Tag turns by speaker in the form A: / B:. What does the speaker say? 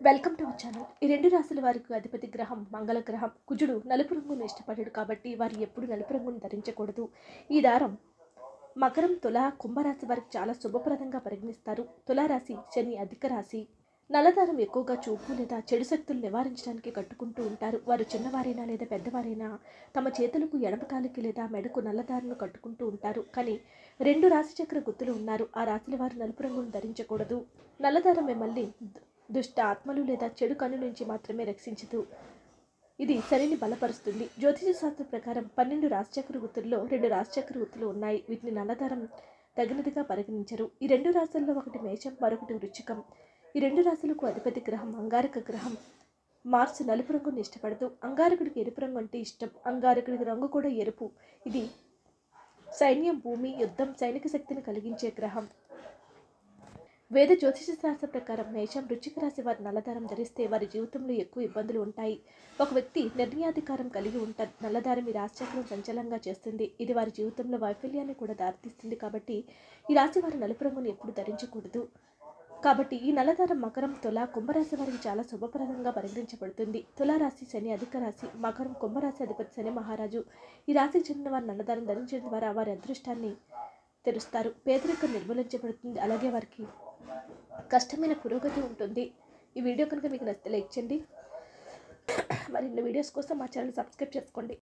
A: welcome to our channel ఈ రెండు రాశుల వారికి అధిపతి గ్రహం మంగళ గ్రహం కుజుడు నలుపు రంగును ఇష్టపడడు కాబట్టి వారు ఎప్పుడు నలుపు రంగును ధరించకూడదు ఈ దారం మకరం తుల కుంభరాశి వారికి చాలా శుభప్రదంగా పరిగణిస్తారు తులారాశి శని అధిక రాశి నల్లదారం ఎక్కువగా చూపు లేదా చెడు శక్తులు నివారించడానికి కట్టుకుంటూ ఉంటారు వారు చిన్నవారైనా లేదా పెద్దవారైనా తమ చేతులకు ఎడమకాలికి లేదా మెడకు నల్లదారును కట్టుకుంటూ ఉంటారు కానీ రెండు రాశి చక్ర గుర్తులు ఉన్నారు ఆ రాశుల వారు నలుపు రంగును ధరించకూడదు నల్లదారం మిమ్మల్ని దు- దుష్ట ఆత్మలు లేదా చెడు కన్ను నుంచి మాత్రమే రక్షించదు ఇది శనిని బలపరుస్తుంది జ్యోతిష శాస్త్రం ప్రకారం పన్నెండు రాశిచక్ర గుర్తుల్లో రెండు రాశిచక్ర గుర్తులు ఉన్నాయి వీటిని నల్లదారం తగినదిగా పరిగణించరు ఈ రెండు రాశుల్లో ఒకటి మేషం మరొకటి వృచ్చికం ఈ రెండు రాశులకు అధిపతి గ్రహం అంగారక గ్రహం మార్స్ నలుపు రంగుని ఇష్టపడదు అంగారకుడికి ఎరుపు రంగు అంటే ఇష్టం అంగారకుడికి రంగు కూడా ఎరుపు ఇది సైన్యం భూమి యుద్ధం సైనిక శక్తిని కలిగించే గ్రహం వేద జ్యోతిష శాస్త్ర ప్రకారం మేషం వృచ్చిక రాశి వారి నల్లదారం ధరిస్తే వారి జీవితంలో ఎక్కువ ఇబ్బందులు ఉంటాయి ఒక వ్యక్తి నిర్ణయాధికారం కలిగి ఉంటారు నల్లదారం ఈ రాశిచక్రం సంచలంగా చేస్తుంది ఇది వారి జీవితంలో వైఫల్యాన్ని కూడా దారితీస్తుంది కాబట్టి ఈ రాశి వారి నలుపు రంగును ఎప్పుడు ధరించకూడదు కాబట్టి ఈ నల్లదారం మకరం తుల కుంభరాశి వారికి చాలా శుభప్రదంగా పరిగణించబడుతుంది తులారాశి శని అధిక రాశి మకరం కుంభరాశి అధిపతి శని మహారాజు ఈ రాశికి చెందిన వారి నల్లదారం ధరించడం ద్వారా వారి అదృష్టాన్ని తెరుస్తారు పేదరికం నిర్మూలించబడుతుంది అలాగే వారికి కష్టమైన పురోగతి ఉంటుంది ఈ వీడియో కనుక మీకు నచ్చితే లైక్ చేయండి మరిన్ని వీడియోస్ కోసం మా ఛానల్ సబ్స్క్రైబ్ చేసుకోండి